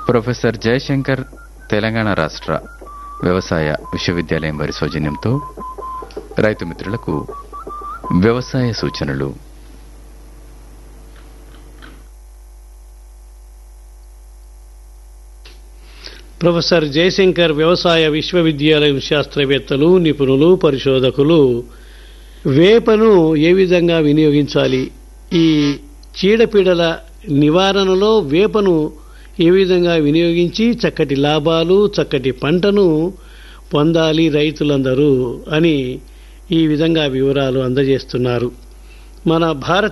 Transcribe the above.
professor Jayashankar Telangana రాష్ట్ర వ్యవసాయ విశ్వవిద్యాలయం వారి సౌజన్యంతో రైతు మిత్రులకు వ్యవసాయ సూచనలు ప్రొఫెసర్ జయశంకర్ వ్యవసాయ విశ్వవిద్యాలయం శాస్త్రవేత్తలు నిపుణులు పరిశోధకులు వేపను ఏ విధంగా వినియోగించాలి ఈ చీడపీడల నివారణలో వేపను ఏ విధంగా వినియోగించి చక్కటి లాభాలు చక్కటి పంటను పొందాలి రైతులందరూ అని ఈ విధంగా వివరాలు అందజేస్తున్నారు మన భారత